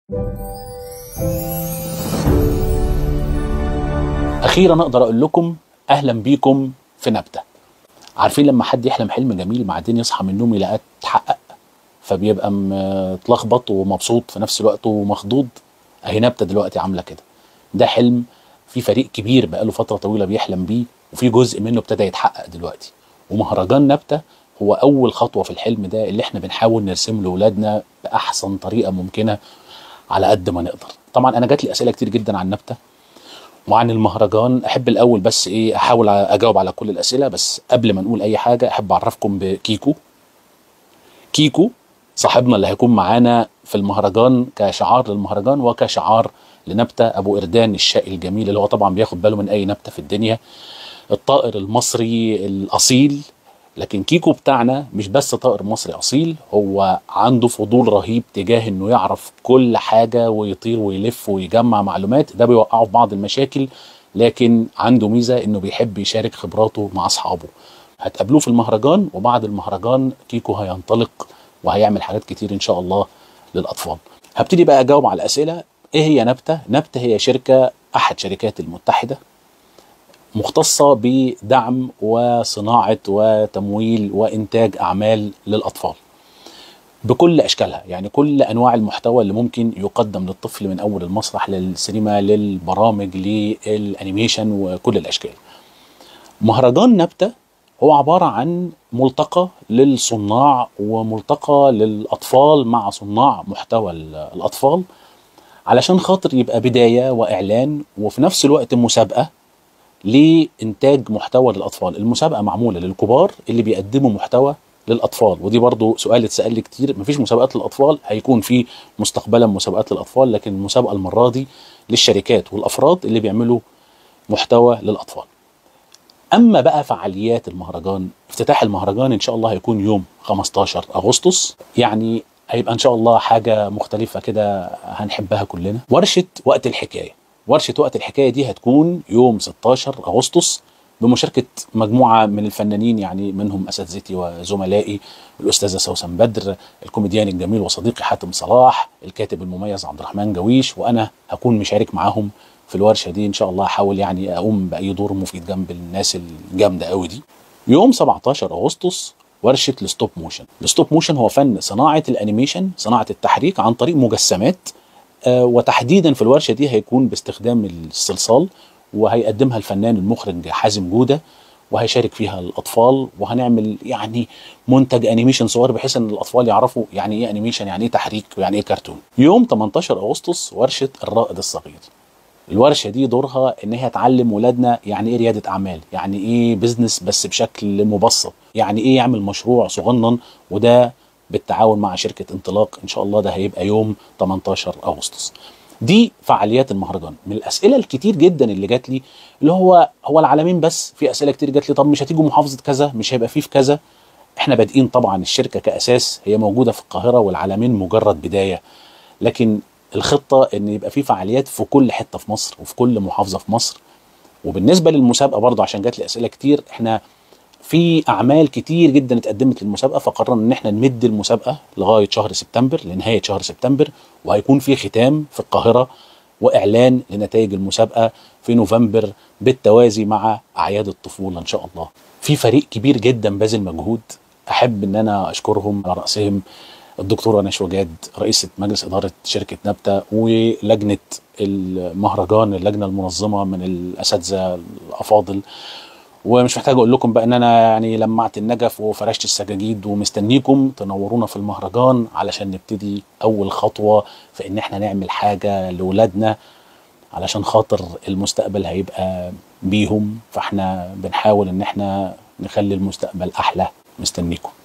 اخيرا اقدر اقول لكم اهلا بيكم في نبته عارفين لما حد يحلم حلم جميل بعدين يصحى من النوم يلاقيه اتحقق فبيبقى متلخبط ومبسوط في نفس الوقت ومخضوض اهي نبته دلوقتي عامله كده ده حلم في فريق كبير بقاله فتره طويله بيحلم بيه وفي جزء منه ابتدى يتحقق دلوقتي ومهرجان نبته هو اول خطوه في الحلم ده اللي احنا بنحاول نرسم لاولادنا باحسن طريقه ممكنه على قد ما نقدر طبعا انا جات لي اسئله كتير جدا عن نبته وعن المهرجان احب الاول بس ايه احاول اجاوب على كل الاسئله بس قبل ما نقول اي حاجه احب اعرفكم بكيكو كيكو صاحبنا اللي هيكون معانا في المهرجان كشعار للمهرجان وكشعار لنبته ابو اردان الشقي الجميل اللي هو طبعا بياخد باله من اي نبته في الدنيا الطائر المصري الاصيل لكن كيكو بتاعنا مش بس طائر مصري اصيل هو عنده فضول رهيب تجاه انه يعرف كل حاجه ويطير ويلف ويجمع معلومات ده بيوقعه في بعض المشاكل لكن عنده ميزه انه بيحب يشارك خبراته مع اصحابه هتقابلوه في المهرجان وبعد المهرجان كيكو هينطلق وهيعمل حاجات كتير ان شاء الله للاطفال هبتدي بقى اجاوب على الاسئله ايه هي نبته نبته هي شركه احد شركات المتحده مختصة بدعم وصناعة وتمويل وإنتاج أعمال للأطفال بكل أشكالها يعني كل أنواع المحتوى اللي ممكن يقدم للطفل من أول المسرح للسينما للبرامج للأنيميشن وكل الأشكال مهرجان نبتة هو عبارة عن ملتقى للصناع وملتقى للأطفال مع صناع محتوى الأطفال علشان خاطر يبقى بداية وإعلان وفي نفس الوقت مسابقة لإنتاج محتوى للأطفال المسابقة معمولة للكبار اللي بيقدموا محتوى للأطفال ودي برضو سؤال اتسأل لي كتير مفيش مسابقات للأطفال هيكون في مستقبلا مسابقات للأطفال لكن المسابقة المرة دي للشركات والأفراد اللي بيعملوا محتوى للأطفال أما بقى فعاليات المهرجان افتتاح المهرجان إن شاء الله هيكون يوم 15 أغسطس يعني هيبقى إن شاء الله حاجة مختلفة كده هنحبها كلنا ورشة وقت الحكاية ورشة وقت الحكاية دي هتكون يوم 16 أغسطس بمشاركة مجموعة من الفنانين يعني منهم أساتذتي وزملائي الأستاذة سوسن بدر الكوميديان الجميل وصديقي حاتم صلاح الكاتب المميز عبد الرحمن جويش وأنا هكون مشارك معاهم في الورشة دي إن شاء الله أحاول يعني أقوم بأي دور مفيد جنب الناس الجامدة قوي دي يوم 17 أغسطس ورشة الستوب موشن الستوب موشن هو فن صناعة الأنيميشن صناعة التحريك عن طريق مجسمات وتحديدا في الورشه دي هيكون باستخدام الصلصال وهيقدمها الفنان المخرج حازم جوده وهيشارك فيها الاطفال وهنعمل يعني منتج انيميشن صغير بحيث ان الاطفال يعرفوا يعني ايه انيميشن يعني ايه تحريك ويعني ايه كرتون. يوم 18 اغسطس ورشه الرائد الصغير. الورشه دي دورها ان هي تعلم ولادنا يعني ايه رياده اعمال، يعني ايه بزنس بس بشكل مبسط، يعني ايه يعمل مشروع صغنن وده بالتعاون مع شركة انطلاق إن شاء الله ده هيبقى يوم 18 أغسطس دي فعاليات المهرجان من الأسئلة الكتير جدا اللي جات لي اللي هو هو العالمين بس في أسئلة كتير جات لي طب مش هتيجوا محافظة كذا مش هيبقى فيه في كذا احنا بادئين طبعا الشركة كأساس هي موجودة في القاهرة والعالمين مجرد بداية لكن الخطة ان يبقى في فعاليات في كل حتة في مصر وفي كل محافظة في مصر وبالنسبة للمسابقة برضه عشان جات لي أسئلة كتير احنا في اعمال كتير جدا اتقدمت للمسابقه فقررنا ان احنا نمد المسابقه لغايه شهر سبتمبر لنهايه شهر سبتمبر وهيكون في ختام في القاهره واعلان لنتائج المسابقه في نوفمبر بالتوازي مع اعياد الطفوله ان شاء الله. في فريق كبير جدا باذل مجهود احب ان انا اشكرهم على راسهم الدكتوره نشوى جاد رئيسه مجلس اداره شركه نبته ولجنه المهرجان اللجنه المنظمه من الاساتذه الافاضل ومش محتاج اقول لكم بقى ان انا يعني لمعت النجف وفرشت السجاجيد ومستنيكم تنورونا في المهرجان علشان نبتدي اول خطوه في ان احنا نعمل حاجه لاولادنا علشان خاطر المستقبل هيبقى بيهم فاحنا بنحاول ان احنا نخلي المستقبل احلى مستنيكم